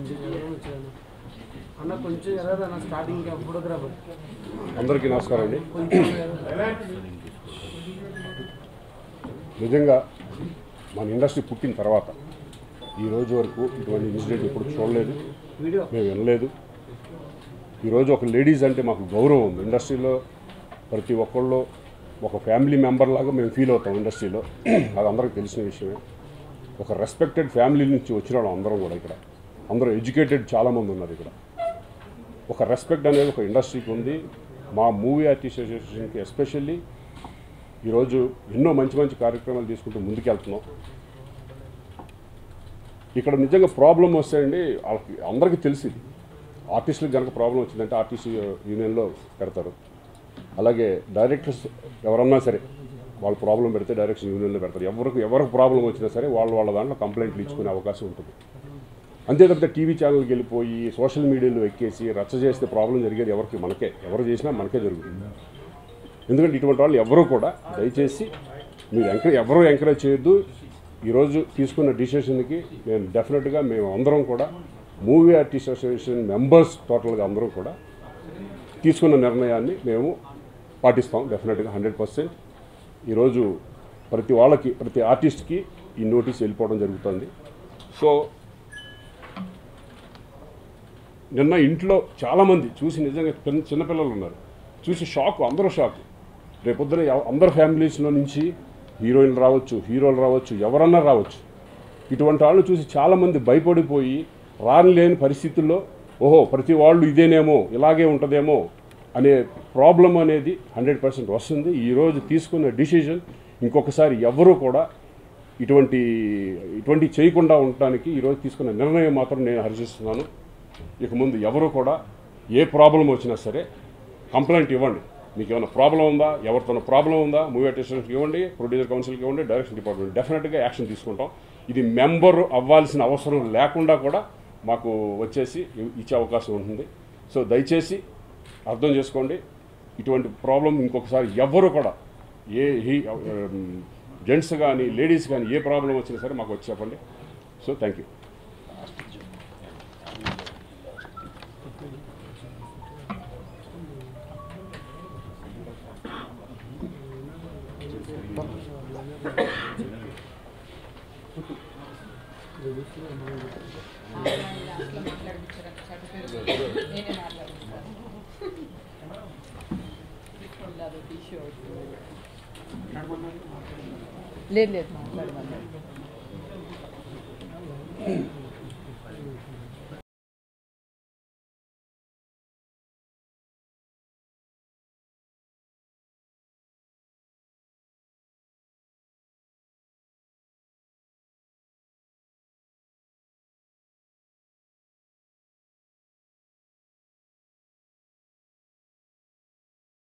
కొంచెం ఎర్రగా వచ్చాను అన్న కొంచెం ఎర్రదన్న స్టార్టింగ్ ఫోటోగ్రాఫర్ అందరికీ నమస్కారం అండి కొంచెం ఎర్రగా. నిజంగా మన ఇండస్ట్రీ పుట్టిన తర్వాత ఈ రోజు వరకు ఇటువంటి ఇన్సిడెంట్ ఎప్పుడు చూడలేదు వీడియో మేము వినలేదు ఈరోజు ఒక లేడీస్ అంటే మాకు గౌరవం ఉంది ఇండస్ట్రీలో ప్రతి ఒక్కళ్ళు ఒక ఫ్యామిలీ మెంబర్ లాగా మేము ఫీల్ అవుతాం ఇండస్ట్రీలో అది అందరికీ తెలిసిన విషయమే ఒక రెస్పెక్టెడ్ ఫ్యామిలీ నుంచి వచ్చిన వాళ్ళం అందరం కూడా ఇక్కడ అందరూ ఎడ్యుకేటెడ్ చాలామంది ఉన్నారు ఇక్కడ ఒక రెస్పెక్ట్ అనేది ఒక ఇండస్ట్రీకి ఉంది మా మూవీ ఆర్టిస్ట్ అసోసియేషన్కి ఎస్పెషల్లీ ఈరోజు ఎన్నో మంచి మంచి కార్యక్రమాలు తీసుకుంటూ ముందుకెళ్తున్నాం ఇక్కడ నిజంగా ప్రాబ్లం వస్తాయండి వాళ్ళకి అందరికీ తెలిసింది ఆర్టిస్టులకు కనుక ప్రాబ్లం వచ్చిందంటే ఆర్టిస్ట్ యూనియన్లో పెడతారు అలాగే డైరెక్టర్స్ ఎవరన్నా సరే వాళ్ళు ప్రాబ్లం పెడితే డైరెక్షన్ యూనియన్లో పెడతారు ఎవరికి ఎవరికి ప్రాబ్లం వచ్చినా సరే వాళ్ళు వాళ్ళ దాంట్లో కంప్లైంట్లు ఇచ్చుకునే అవకాశం ఉంటుంది అంతే తప్పితే టీవీ ఛానల్కి వెళ్ళిపోయి సోషల్ మీడియాలో ఎక్కేసి రచ్చ చేస్తే ప్రాబ్లం జరిగేది ఎవరికి మనకే ఎవరు చేసినా మనకే జరుగుతుంది ఎందుకంటే ఇటువంటి వాళ్ళు ఎవరు కూడా దయచేసి మీరు ఎంకరేజ్ ఎవరు ఎంకరేజ్ చేయొద్దు ఈరోజు తీసుకున్న డిసిషన్కి నేను డెఫినెట్గా మేము అందరం కూడా మూవీ ఆర్టిస్ట్ అసోసియేషన్ మెంబర్స్ టోటల్గా అందరం కూడా తీసుకున్న నిర్ణయాన్ని మేము పాటిస్తాం డెఫినెట్గా హండ్రెడ్ పర్సెంట్ ఈరోజు ప్రతి వాళ్ళకి ప్రతి ఆర్టిస్ట్కి ఈ నోటీస్ వెళ్ళిపోవడం జరుగుతుంది సో నిన్న ఇంట్లో చాలామంది చూసి నిజంగా చిన్న చిన్నపిల్లలు ఉన్నారు చూసి షాక్ అందరూ షాక్ రేపొద్దున ఎవ- అందరు ఫ్యామిలీస్లో నుంచి హీరోయిన్లు రావచ్చు హీరోలు రావచ్చు ఎవరన్నా రావచ్చు ఇటువంటి వాళ్ళు చూసి చాలామంది భయపడిపోయి రాని లేని పరిస్థితుల్లో ఓహో ప్రతి వాళ్ళు ఇదేనేమో ఇలాగే ఉంటుందేమో అనే ప్రాబ్లం అనేది హండ్రెడ్ పర్సెంట్ వస్తుంది ఈరోజు తీసుకున్న డిసిజన్ ఇంకొకసారి ఎవరూ కూడా ఇటువంటి ఇటువంటి చేయకుండా ఉండటానికి ఈరోజు తీసుకున్న నిర్ణయం మాత్రం నేను హర్షిస్తున్నాను ఇక ముందు ఎవరు కూడా ఏ ప్రాబ్లం వచ్చినా సరే కంప్లైంట్ ఇవ్వండి మీకు ఏమైనా ప్రాబ్లం ఉందా ఎవరితోనో ప్రాబ్లం ఉందా మూవీ అటెస్టేషన్కి ఇవ్వండి ప్రొడ్యూసర్ కౌన్సిల్కి ఇవ్వండి డైరెక్షన్ డిపార్ట్మెంట్ డెఫినెట్గా యాక్షన్ తీసుకుంటాం ఇది మెంబర్ అవ్వాల్సిన అవసరం లేకుండా కూడా మాకు వచ్చేసి ఇ- ఇచ్చే అవకాశం ఉంటుంది సో దయచేసి అర్థం చేసుకోండి ఇటువంటి ప్రాబ్లం ఇంకొకసారి ఎవ్వరు కూడా ఏ హీ జెంట్స్ కానీ లేడీస్ కానీ ఏ ప్రాబ్లం వచ్చినా సరే మాకు వచ్చి చెప్పండి సో థ్యాంక్ యూ నేనే మాట్లాడిస్తాను లేదు లేదు మా